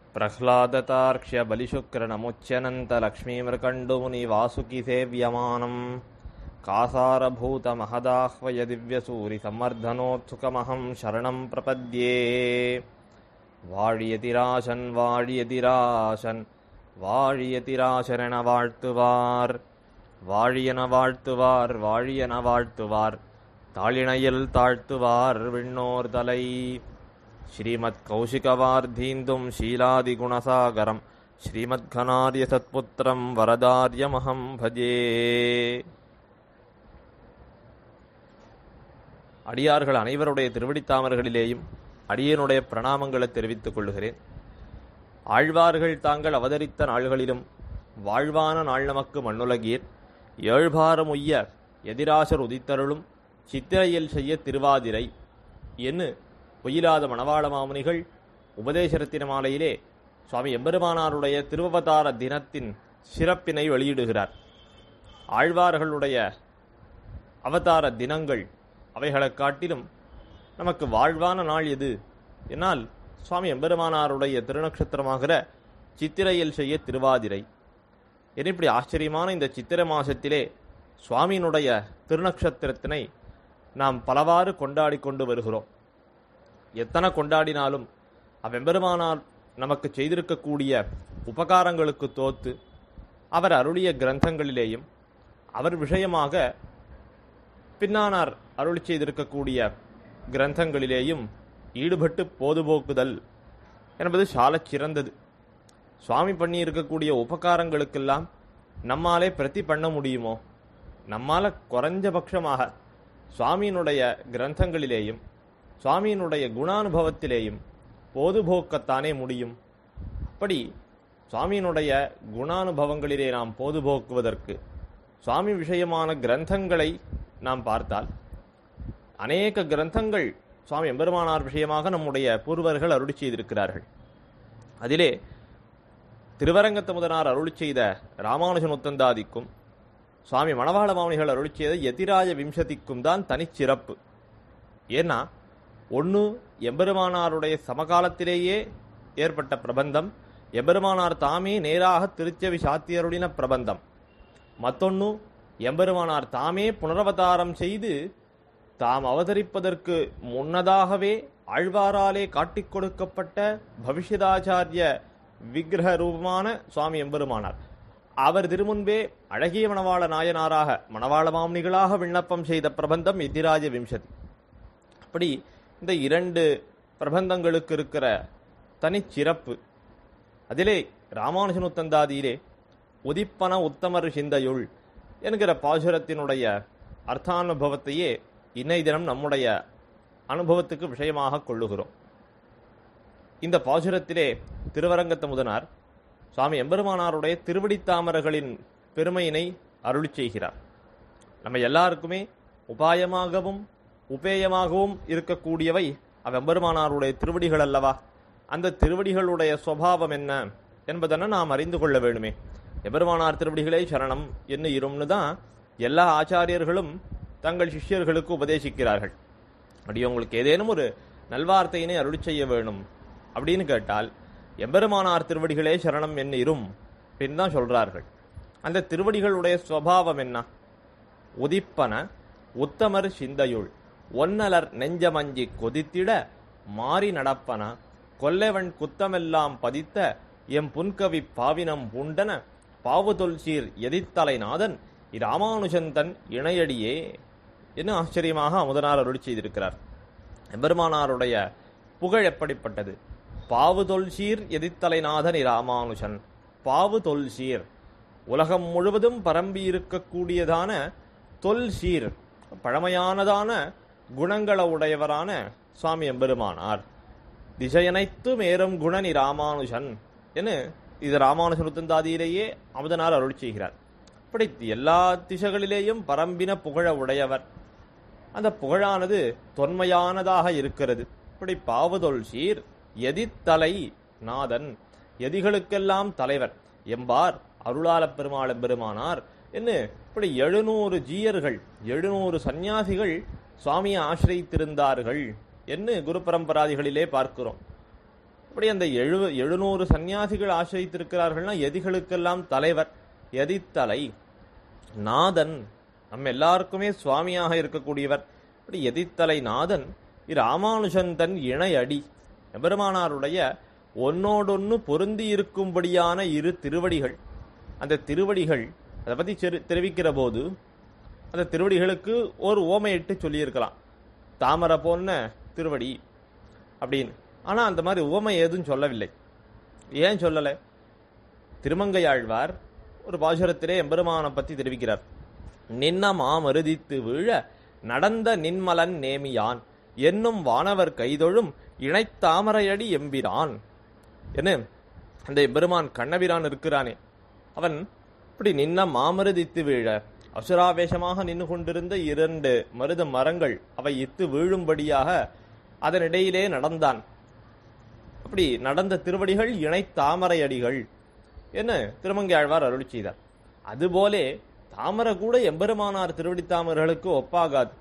प्रह्लादतार्क्ष्य बलिशुक्रनमुच्यनन्तलक्ष्मीमृकण्डुमुनि वासुकि सेव्यमानम् कासारभूतमहदाह्वय दिव्यसूरिसम्मर्दनोत्सुकमहं शरणं प्रपद्ये வாழியதிராசன் வாழியதிராசன் வாழியதிராசரென வாழ்த்துவார் வாழியன வாழ்த்துவார் வாழியன வாழ்த்துவார் தாளிணையில் தாழ்த்துவார் விண்ணோர் தலை ஸ்ரீமத் கௌஷிகவார்த்தீந்தும் ஷீலாதிகுணசாகரம் ஸ்ரீமத்கனார்ய சத்புத்திரம் வரதார்யமஹம் பஜே அடியார்கள் அனைவருடைய திருவடித்தாமர்களிலேயும் அடியனுடைய பிரணாமங்களை தெரிவித்துக் கொள்கிறேன் ஆழ்வார்கள் தாங்கள் அவதரித்த நாள்களிலும் வாழ்வான நாள் நமக்கு மண்ணுலகீர் ஏழ்பாரம் உய்ய எதிராசர் உதித்தருளும் சித்திரையில் செய்ய திருவாதிரை என்று பொய்யிலாத மணவாள மாமுனிகள் உபதேசரத்தின மாலையிலே சுவாமி எம்பெருமானாருடைய திருவவதார தினத்தின் சிறப்பினை வெளியிடுகிறார் ஆழ்வார்களுடைய அவதார தினங்கள் அவைகளைக் காட்டிலும் நமக்கு வாழ்வான நாள் எது என்னால் சுவாமி எம்பெருமானாருடைய திருநக்ஷத்திரமாகிற சித்திரையில் செய்ய திருவாதிரை என இப்படி ஆச்சரியமான இந்த சித்திரை மாசத்திலே சுவாமியினுடைய திருநக்ஷத்திரத்தினை நாம் பலவாறு கொண்டாடி கொண்டு வருகிறோம் எத்தனை கொண்டாடினாலும் அவ்வெம்பெருமானார் நமக்கு செய்திருக்கக்கூடிய உபகாரங்களுக்கு தோத்து அவர் அருளிய கிரந்தங்களிலேயும் அவர் விஷயமாக பின்னானார் அருளி செய்திருக்கக்கூடிய கிரந்தங்களிலேயும் ஈடுபட்டு பொதுபோக்குதல் என்பது சாலச் சிறந்தது சுவாமி பண்ணி இருக்கக்கூடிய உபகாரங்களுக்கெல்லாம் நம்மாலே பிரதி பண்ண முடியுமோ நம்மால குறைஞ்சபட்சமாக சுவாமியினுடைய கிரந்தங்களிலேயும் சுவாமியினுடைய குணானுபவத்திலேயும் பொதுபோக்கத்தானே முடியும் அப்படி சுவாமியினுடைய குணானுபவங்களிலே நாம் பொதுபோக்குவதற்கு சுவாமி விஷயமான கிரந்தங்களை நாம் பார்த்தால் அநேக கிரந்தங்கள் சுவாமி எம்பெருமானார் விஷயமாக நம்முடைய பூர்வர்கள் அருளி செய்திருக்கிறார்கள் அதிலே திருவரங்கத்த முதனார் அருளி செய்த ராமானுஜன் உத்தந்தாதிக்கும் சுவாமி மணவாள மாமனிகள் அருளி செய்த எதிராய விம்சதிக்கும் தான் தனிச்சிறப்பு ஏன்னா ஒன்று எம்பெருமானாருடைய சமகாலத்திலேயே ஏற்பட்ட பிரபந்தம் எம்பெருமானார் தாமே நேராக திருச்செவி சாத்தியருளின பிரபந்தம் மத்தொன்னு எம்பெருமானார் தாமே புனரவதாரம் செய்து தாம் அவதரிப்பதற்கு முன்னதாகவே ஆழ்வாராலே காட்டிக் கொடுக்கப்பட்ட பவிஷ்யதாச்சாரிய விக்கிரக ரூபமான சுவாமி எம்பெருமானார் அவர் திருமுன்பே அழகிய மணவாள நாயனாராக மணவாள மாமுனிகளாக விண்ணப்பம் செய்த பிரபந்தம் எதிராஜ விம்சதி அப்படி இந்த இரண்டு பிரபந்தங்களுக்கு இருக்கிற தனிச்சிறப்பு அதிலே ராமானுஜனுத்தந்தாதியிலே உதிப்பன உத்தமர் சிந்தையுள் என்கிற பாசுரத்தினுடைய அர்த்தானுபவத்தையே இன்னை தினம் நம்முடைய அனுபவத்துக்கு விஷயமாக கொள்ளுகிறோம் இந்த பாசுரத்திலே திருவரங்கத்த முதனார் சுவாமி எம்பெருமானாருடைய திருவடித்தாமர்களின் பெருமையினை அருளி செய்கிறார் நம்ம எல்லாருக்குமே உபாயமாகவும் உபேயமாகவும் இருக்கக்கூடியவை அவ்வெம்பெருமானாருடைய திருவடிகள் அல்லவா அந்த திருவடிகளுடைய சுவாவம் என்ன என்பதனை நாம் அறிந்து கொள்ள வேணுமே எபெருமானார் திருவடிகளே சரணம் என்ன இரும்னு தான் எல்லா ஆச்சாரியர்களும் தங்கள் சிஷ்யர்களுக்கு உபதேசிக்கிறார்கள் அப்படி உங்களுக்கு ஏதேனும் ஒரு நல்வார்த்தையினை அருளி செய்ய வேணும் அப்படின்னு கேட்டால் எம்பெருமானார் திருவடிகளே சரணம் என்ன இரும் அப்படின்னு தான் சொல்றார்கள் அந்த திருவடிகளுடைய சுவாவம் என்ன உதிப்பன உத்தமர் சிந்தையுள் ஒன்னலர் நெஞ்சமஞ்சி கொதித்திட மாறி நடப்பன கொல்லவன் குத்தமெல்லாம் பதித்த எம் புன்கவி பாவினம் பூண்டன பாவுதொல் சீர் எதித்தலை நாதன் இராமானுஜந்தன் இணையடியே என்று ஆச்சரியமாக அமுதனார் அருளி செய்திருக்கிறார் எம்பெருமானாருடைய புகழ் எப்படிப்பட்டது பாவு தொல்சீர் எதித்தலைநாதன் இராமானுஜன் பாவு தொல்சீர் உலகம் முழுவதும் பரம்பி இருக்கக்கூடியதான தொல்சீர் பழமையானதான குணங்கள உடையவரான சுவாமி எம்பெருமானார் திசையனைத்து மேரும் குணனி ராமானுஜன் என இது ராமானுஜனுத்தந்தாதியிலேயே அமுதனார் அருள் செய்கிறார் இப்படி எல்லா திசைகளிலேயும் பரம்பின புகழ உடையவர் அந்த புகழானது தொன்மையானதாக இருக்கிறது இப்படி பாவதொல் சீர் எதித்தலை நாதன் எதிகளுக்கெல்லாம் தலைவர் எம்பார் அருளாளப் பெருமாள் பெருமானார் என்ன இப்படி எழுநூறு ஜீயர்கள் எழுநூறு இப்படி அந்த எழு எழுநூறு சன்னியாசிகள் ஆசிரித்திருக்கிறார்கள்னா எதிகளுக்கெல்லாம் தலைவர் எதித்தலை நாதன் நம்ம எல்லாருக்குமே சுவாமியாக இருக்கக்கூடியவர் இப்படி எதித்தலை நாதன் இராமானுஜன் தன் இணையடி எபெருமானாருடைய ஒன்னோடொன்னு பொருந்தி இருக்கும்படியான இரு திருவடிகள் அந்த திருவடிகள் அதை பத்தி செரு- தெரிவிக்கிற போது அந்த திருவடிகளுக்கு ஒரு ஓமையிட்டு சொல்லியிருக்கலாம் தாமரை போன திருவடி அப்படின்னு ஆனா அந்த மாதிரி உவமை ஏதும் சொல்லவில்லை ஏன் சொல்லலை திருமங்கையாழ்வார் ஒரு பாசுரத்திலே எம்பெருமானை பத்தி தெரிவிக்கிறார் நின்ன மாமருதித்து வீழ நடந்த நின்மலன் நேமியான் என்னும் வானவர் கைதொழும் இணைத்தாமரையடி எம்பிரான் என்ன அந்த எம்பெருமான் கண்ணபிரான் இருக்கிறானே அவன் இப்படி நின்ன மாமருதித்து வீழ அசுராவேஷமாக நின்று கொண்டிருந்த இரண்டு மருத மரங்கள் அவை இத்து வீழும்படியாக அதனிடையிலே நடந்தான் அப்படி நடந்த திருவடிகள் இணை தாமரை அடிகள் என்ன திருமங்கை ஆழ்வார் அருளி செய்தார் அதுபோலே தாமரை கூட எம்பெருமானார் திருவடி தாமர்களுக்கு ஒப்பாகாது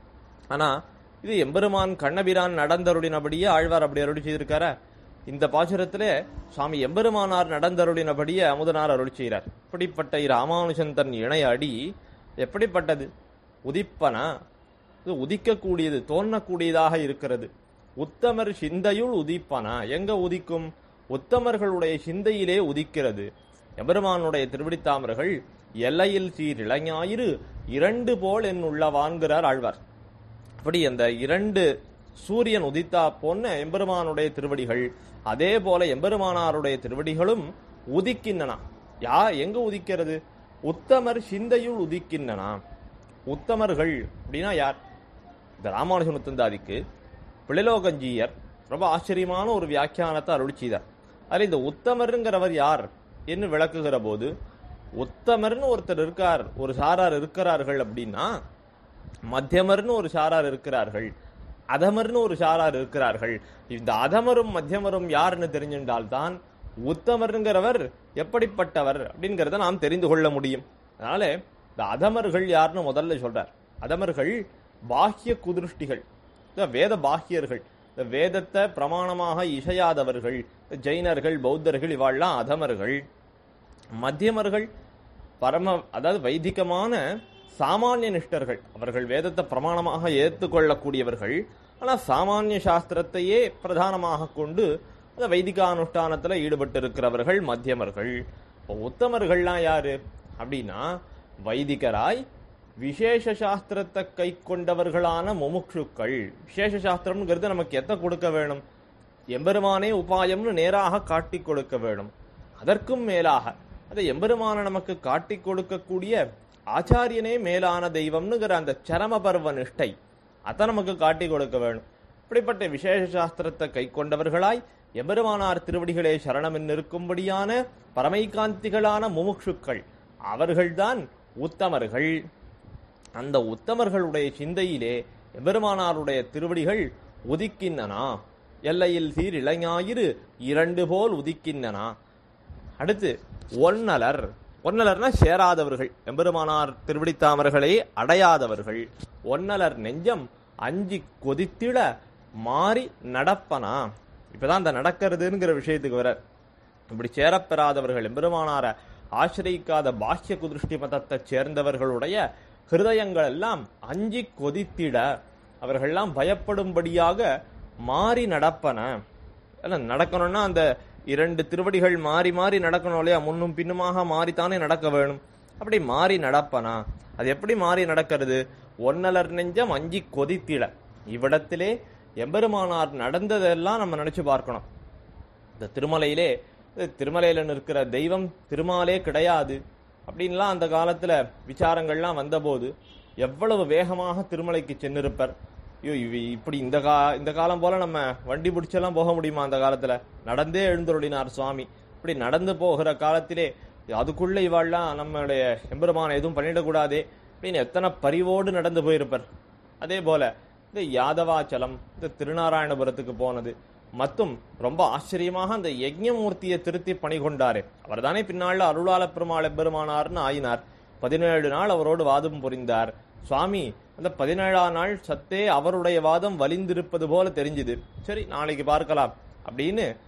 ஆனா இது எம்பெருமான் கண்ணபிரான் நடந்தருளினபடியே ஆழ்வார் அப்படி அருளி செய்திருக்காரா இந்த பாசுரத்திலே சுவாமி எம்பெருமானார் நடந்தருளினபடியே அமுதனார் அருளி செய்கிறார் இப்படிப்பட்ட இராமானுஜன் தன் இணை அடி எப்படிப்பட்டது உதிப்பனா இது உதிக்கக்கூடியது தோன்றக்கூடியதாக இருக்கிறது உத்தமர் சிந்தையுள் உதிப்பனா எங்க உதிக்கும் உத்தமர்களுடைய சிந்தையிலே உதிக்கிறது எபெருமானுடைய திருவிடித்தாமர்கள் எல்லையில் சீர் இளைஞாயிறு இரண்டு போல் என் உள்ளவான்கிறார் ஆழ்வார் அப்படி அந்த இரண்டு சூரியன் உதித்தா போன எம்பெருமானுடைய திருவடிகள் அதே போல எம்பெருமானாருடைய திருவடிகளும் உதிக்கின்றன யா எங்க உதிக்கிறது உத்தமர் சிந்தையுள் உதிக்கின்றன உத்தமர்கள் அப்படின்னா யார் இந்த ராமானுஜன் உத்தந்தாதிக்கு பிள்ளைலோகஞ்சியர் ரொம்ப ஆச்சரியமான ஒரு வியாக்கியானத்தை அருளி செய்தார் அதில் இந்த உத்தமருங்கிறவர் யார் என்று விளக்குகிற போது உத்தமர்னு ஒருத்தர் இருக்கார் ஒரு சாரார் இருக்கிறார்கள் அப்படின்னா மத்தியமர்னு ஒரு சாரார் இருக்கிறார்கள் அதமர்னு ஒரு சாரார் இருக்கிறார்கள் இந்த அதமரும் மத்தியமரும் யாருன்னு தெரிஞ்சின்றால்தான் உத்தமருங்கிறவர் எப்படிப்பட்டவர் அப்படிங்கிறத நாம் தெரிந்து கொள்ள முடியும் அதனால இந்த அதமர்கள் யாருன்னு முதல்ல சொல்றார் அதமர்கள் பாஹ்ய குதிருஷ்டிகள் இந்த வேத பாஹ்யர்கள் இந்த வேதத்தை பிரமாணமாக இசையாதவர்கள் இந்த ஜெயினர்கள் பௌத்தர்கள் இவாள்லாம் அதமர்கள் மத்தியமர்கள் பரம அதாவது வைதிகமான சாமானிய நிஷ்டர்கள் அவர்கள் வேதத்தை பிரமாணமாக ஏற்றுக்கொள்ளக்கூடியவர்கள் ஆனால் சாமானிய சாஸ்திரத்தையே பிரதானமாக கொண்டு அந்த வைதிகானுஷ்டானத்தில் ஈடுபட்டு இருக்கிறவர்கள் மத்தியமர்கள் இப்போ உத்தமர்கள்லாம் யாரு அப்படின்னா வைதிகராய் விசேஷ சாஸ்திரத்தை கை கொண்டவர்களான முமுட்சுக்கள் விசேஷ சாஸ்திரம்ங்கிறது நமக்கு எத்த கொடுக்க வேணும் எம்பெருமானே உபாயம்னு நேராக காட்டிக் கொடுக்க வேணும் அதற்கும் மேலாக அதை எம்பெருமான நமக்கு காட்டிக் கொடுக்கக்கூடிய ஆச்சாரியனே மேலான தெய்வம்னுங்கிற அந்த சரம பர்வ நிஷ்டை அதை நமக்கு காட்டிக் கொடுக்க வேணும் இப்படிப்பட்ட விசேஷ சாஸ்திரத்தை கை கொண்டவர்களாய் எம்பெருமானார் திருவடிகளே சரணம் இருக்கும்படியான பரமைகாந்திகளான முமுட்சுக்கள் அவர்கள்தான் உத்தமர்கள் அந்த உத்தமர்களுடைய சிந்தையிலே எம்பெருமானாருடைய திருவடிகள் உதிக்கின்றனா எல்லையில் சீர் இளைஞாயிறு இரண்டு போல் உதிக்கின்றனா அடுத்து ஒன்னலர் ஒன்னலர்னா சேராதவர்கள் எம்பெருமானார் திருவிடித்தாமர்களை அடையாதவர்கள் ஒன்னலர் நெஞ்சம் அஞ்சி கொதித்திட மாறி நடப்பனா இப்பதான் அந்த நடக்கிறதுங்கிற விஷயத்துக்கு வர இப்படி சேரப்பெறாதவர்கள் எம்பெருமானார ஆசிரியிக்காத பாஹ்ய குதிருஷ்டி மதத்தைச் சேர்ந்தவர்களுடைய ஹிருதயங்கள் எல்லாம் அஞ்சி கொதித்திட அவர்கள்லாம் பயப்படும்படியாக மாறி நடப்பன ஏன்னா நடக்கணும்னா அந்த இரண்டு திருவடிகள் மாறி மாறி நடக்கணும் இல்லையா முன்னும் பின்னுமாக மாறித்தானே நடக்க வேணும் அப்படி மாறி நடப்பனா அது எப்படி மாறி நடக்கிறது ஒன்னலர் நெஞ்சம் அஞ்சி கொதித்திட இவ்விடத்திலே எம்பெருமானார் நடந்ததெல்லாம் நம்ம நினைச்சு பார்க்கணும் இந்த திருமலையிலே இந்த திருமலையில இருக்கிற தெய்வம் திருமாலே கிடையாது அப்படின்லாம் அந்த காலத்துல விசாரங்கள்லாம் வந்தபோது எவ்வளவு வேகமாக திருமலைக்கு சென்னிருப்பர் ஐயோ இவ இப்படி இந்த கா இந்த காலம் போல நம்ம வண்டி பிடிச்செல்லாம் போக முடியுமா அந்த காலத்துல நடந்தே எழுந்தருளினார் சுவாமி இப்படி நடந்து போகிற காலத்திலே அதுக்குள்ள இவாள்லாம் நம்மளுடைய எம்பெருமான எதுவும் பண்ணிடக்கூடாதே அப்படின்னு எத்தனை பரிவோடு நடந்து போயிருப்பர் அதே போல இந்த யாதவாச்சலம் இந்த திருநாராயணபுரத்துக்கு போனது மற்றும் ரொம்ப ஆச்சரியமாக அந்த யஜ்ஞமூர்த்தியை திருத்தி பணி கொண்டாரு அவர் தானே பின்னால அருளாள பெருமாள் பெருமானார்னு ஆயினார் பதினேழு நாள் அவரோடு வாதம் புரிந்தார் சுவாமி அந்த பதினேழாம் நாள் சத்தே அவருடைய வாதம் வலிந்திருப்பது போல தெரிஞ்சுது சரி நாளைக்கு பார்க்கலாம் அப்படின்னு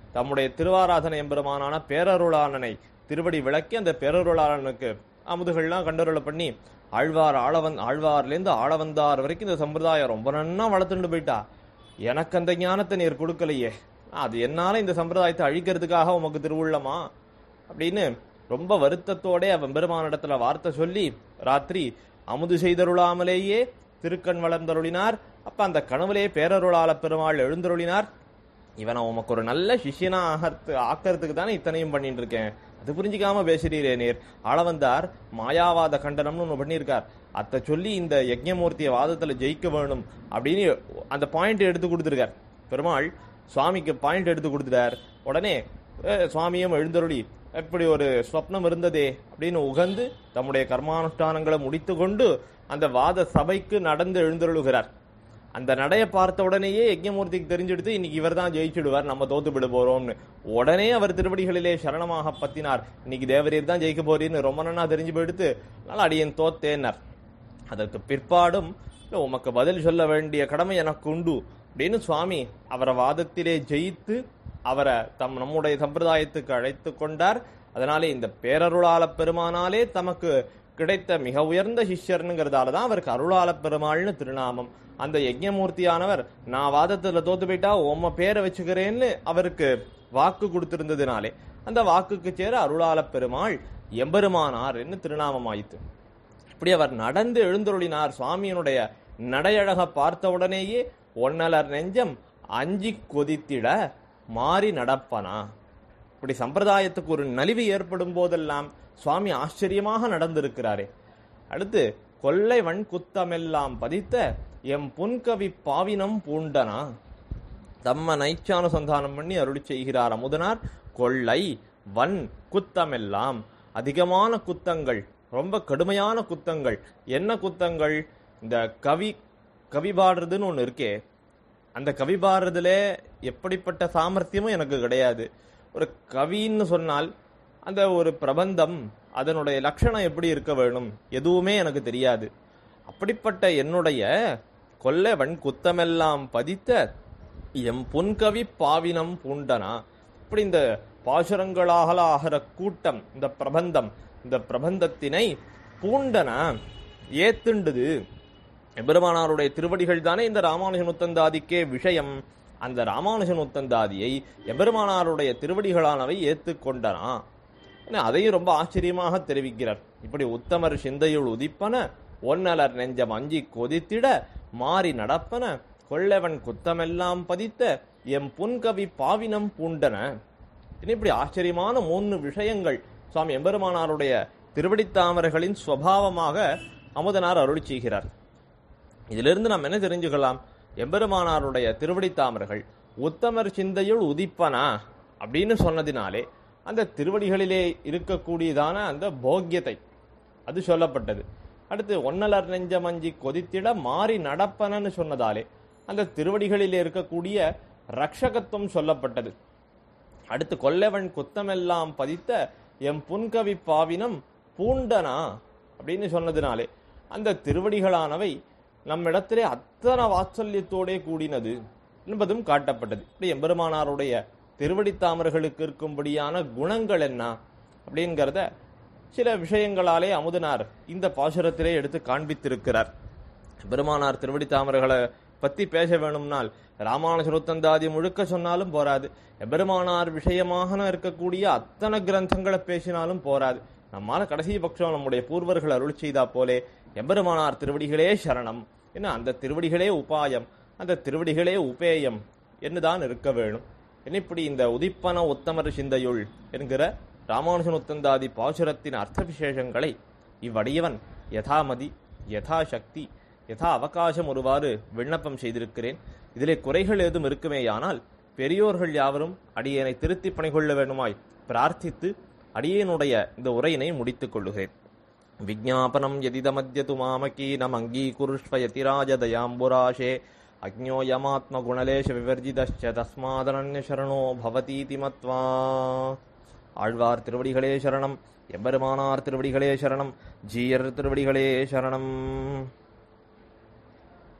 தம்முடைய திருவாராதனை எம்பெருமானான பேரருளாளனை திருவடி விளக்கி அந்த பேரருளாளனுக்கு அமுதுகள்லாம் கண்டருளை பண்ணி ஆழ்வார் ஆளவன் ஆழ்வார்லேருந்து ஆளவந்தார் வரைக்கும் இந்த சம்பிரதாயம் ரொம்ப நன்னா வளர்த்துட்டு போயிட்டா எனக்கு அந்த ஞானத்தை நீர் கொடுக்கலையே அது என்னால இந்த சம்பிரதாயத்தை அழிக்கிறதுக்காக உமக்கு திருவுள்ளமா அப்படின்னு ரொம்ப வருத்தத்தோட அவன் பெருமானிடத்துல வார்த்தை சொல்லி ராத்திரி அமுது செய்தருளாமலேயே திருக்கண் வளர்ந்தருளினார் அப்ப அந்த கனவுலே பேரருளாள பெருமாள் எழுந்தருளினார் இவனை உமக்கு ஒரு நல்ல சிஷ்யனா ஆகறது ஆக்கிறதுக்கு தானே இத்தனையும் பண்ணிட்டு இருக்கேன் அது புரிஞ்சிக்காம பேசுறீரே நீர் ஆளவந்தார் மாயாவாத கண்டனம்னு ஒன்று பண்ணியிருக்கார் அத்தை சொல்லி இந்த யஜ்ஞமூர்த்திய வாதத்துல ஜெயிக்க வேணும் அப்படின்னு அந்த பாயிண்ட் எடுத்து கொடுத்துருக்கார் பெருமாள் சுவாமிக்கு பாயிண்ட் எடுத்து கொடுத்துட்டார் உடனே அஹ், சுவாமியும் எழுந்தருளி எப்படி ஒரு ஸ்வப்னம் இருந்ததே அப்படின்னு உகந்து தம்முடைய கர்மானுஷ்டானங்களை முடித்து கொண்டு அந்த வாத சபைக்கு நடந்து எழுந்தருளுகிறார் அந்த நடைய பார்த்த உடனேயே யஜ்ஞமூர்த்திக்கு தெரிஞ்செடுத்து இன்னைக்கு இவர் தான் ஜெயிச்சுடுவார் நம்ம தோத்து விட போறோம்னு உடனே அவர் திருவடிகளிலே சரணமாக பத்தினார் இன்னைக்கு தேவரீர் தான் ஜெயிக்க போறீர்னு ரொம்ப நன்னா தெரிஞ்சு போயிடுத்து அதனால அடியன் தோத்தேனர் அதற்கு பிற்பாடும் "இல்ல, உமக்கு பதில் சொல்ல வேண்டிய கடமை எனக்கு உண்டு அப்படின்னு சுவாமி அவரை வாதத்திலே ஜெயித்து அவரை தம் நம்முடைய சம்பிரதாயத்துக்கு அழைத்து கொண்டார் அதனாலே இந்த பேரருளாள பெருமானாலே தமக்கு கிடைத்த மிக உயர்ந்த சிஷ்யர்னுங்கிறதால தான் அவருக்கு அருளாள பெருமாள்னு திருநாமம் அந்த யஜ்ஞமூர்த்தியானவர் நான் வாதத்துல தோத்து போயிட்டா உம்ம பேரை வச்சுக்கிறேன்னு அவருக்கு வாக்கு கொடுத்திருந்ததுனாலே அந்த வாக்குக்கு சேர அருளாள பெருமாள் எம்பெருமானார் என்று திருநாமம் ஆயிற்று இப்படி அவர் நடந்து எழுந்தருளினார் சுவாமியினுடைய நடையழக பார்த்த உடனேயே ஒன்னலர் நெஞ்சம் அஞ்சி கொதித்திட மாறி நடப்பனா இப்படி சம்பிரதாயத்துக்கு ஒரு நலிவு ஏற்படும் போதெல்லாம் சுவாமி ஆச்சரியமாக நடந்திருக்கிறாரே அடுத்து கொல்லை வன் குத்தமெல்லாம் பதித்த எம் புன்கவி பாவினம் பூண்டனா தம்ம நைச்சானுசந்தானம் பண்ணி அருளி செய்கிறார் அமுதனார் கொள்ளை வன் குத்தமெல்லாம் அதிகமான குத்தங்கள் ரொம்ப கடுமையான குத்தங்கள் என்ன குத்தங்கள் இந்த கவி கவி பாடுறதுன்னு ஒன்று இருக்கே அந்த கவி பாடுறதுல எப்படிப்பட்ட சாமர்த்தியமும் எனக்கு கிடையாது ஒரு கவின்னு சொன்னால் அந்த ஒரு பிரபந்தம் அதனுடைய லட்சணம் எப்படி இருக்க வேணும் எதுவுமே எனக்கு தெரியாது அப்படிப்பட்ட என்னுடைய கொல்லவன் குத்தமெல்லாம் பதித்த எம் புன்கவி பாவினம் பூண்டனா இப்படி இந்த பாசுரங்களாகல ஆகிற கூட்டம் இந்த பிரபந்தம் இந்த பிரபந்தத்தினை பூண்டனா ஏத்துண்டுது எம்பெருமானாருடைய திருவடிகள் தானே இந்த ராமானுஜன் உத்தந்தாதிக்கே விஷயம் அந்த ராமானுஜன் உத்தந்தாதியை எம்பெருமானாருடைய திருவடிகளானவை ஏத்துக்கொண்டனா என அதையும் ரொம்ப ஆச்சரியமாக தெரிவிக்கிறார் இப்படி உத்தமர் சிந்தையுள் உதிப்பன ஒன்னலர் நெஞ்சம் அஞ்சி கொதித்திட மாறி நடப்பன கொள்ளவன் குத்தமெல்லாம் பதித்த எம் புன்கவி பாவினம் பூண்டன இனி இப்படி ஆச்சரியமான மூன்று விஷயங்கள் சுவாமி எம்பெருமானாருடைய திருவடித்தாமரைகளின் சுவாவமாக அமுதனார் அருளி செய்கிறார் இதிலிருந்து நாம் என்ன தெரிஞ்சுக்கலாம் எம்பெருமானாருடைய திருவடித்தாமர்கள் உத்தமர் சிந்தையுள் உதிப்பனா அப்படின்னு சொன்னதினாலே அந்த திருவடிகளிலே இருக்கக்கூடியதான அந்த போக்கியத்தை அது சொல்லப்பட்டது அடுத்து ஒன்னலர் நெஞ்சமஞ்சி கொதித்திட மாறி நடப்பனன்னு சொன்னதாலே அந்த திருவடிகளிலே இருக்கக்கூடிய ரக்ஷகத்துவம் சொல்லப்பட்டது அடுத்து கொல்லவன் குத்தமெல்லாம் பதித்த எம் புன்கவி பாவினம் பூண்டனா அப்படின்னு சொன்னதினாலே அந்த திருவடிகளானவை நம்மிடத்திலே அத்தனை வாத்சல்யத்தோடே கூடினது என்பதும் காட்டப்பட்டது இப்படி எம்பெருமானாருடைய திருவடி தாமர்களுக்கு இருக்கும்படியான குணங்கள் என்ன அப்படிங்கிறத சில விஷயங்களாலே அமுதனார் இந்த பாசுரத்திலே எடுத்து காண்பித்திருக்கிறார் பெருமானார் திருவடி தாமர்களை பத்தி பேச வேணும்னால் ராமானுஜருத்தந்தாதி முழுக்க சொன்னாலும் போராது எபெருமானார் விஷயமாக இருக்கக்கூடிய அத்தனை கிரந்தங்களை பேசினாலும் போராது நம்மால கடைசி பட்சம் நம்முடைய பூர்வர்கள் அருள் செய்தா போலே எம்பெருமானார் திருவடிகளே சரணம் என்ன அந்த திருவடிகளே உபாயம் அந்த திருவடிகளே உபேயம் என்னதான் இருக்க வேணும் என்ன இப்படி இந்த உதிப்பன உத்தமர் சிந்தையுள் என்கிற ராமானுஜன் உத்தந்தாதி பாசுரத்தின் அர்த்த விசேஷங்களை இவ்வடியவன் யதாமதி யதா சக்தி யதா அவகாசம் ஒருவாறு விண்ணப்பம் செய்திருக்கிறேன் இதிலே குறைகள் ஏதும் இருக்குமேயானால் பெரியோர்கள் யாவரும் அடியேனை திருத்தி பணிகொள்ள வேண்டுமாய் பிரார்த்தித்து அடியேனுடைய இந்த உரையினை முடித்துக் கொள்ளுகிறேன் விஜாபனம் எதிதமத்யது மாமகீனம் அங்கீகுருஷ்வயதிராஜதயாம்புராஷே அக்ஞோயமாத்மகுணலேஷ விவர்ஜிதश्च தஸ்மாதனன்ய சரணோ பவதீதி மத்வா ஆழ்வார் திருவடிகளே சரணம் எம்பெருமானார் திருவடிகளே சரணம் ஜீயர் திருவடிகளே சரணம்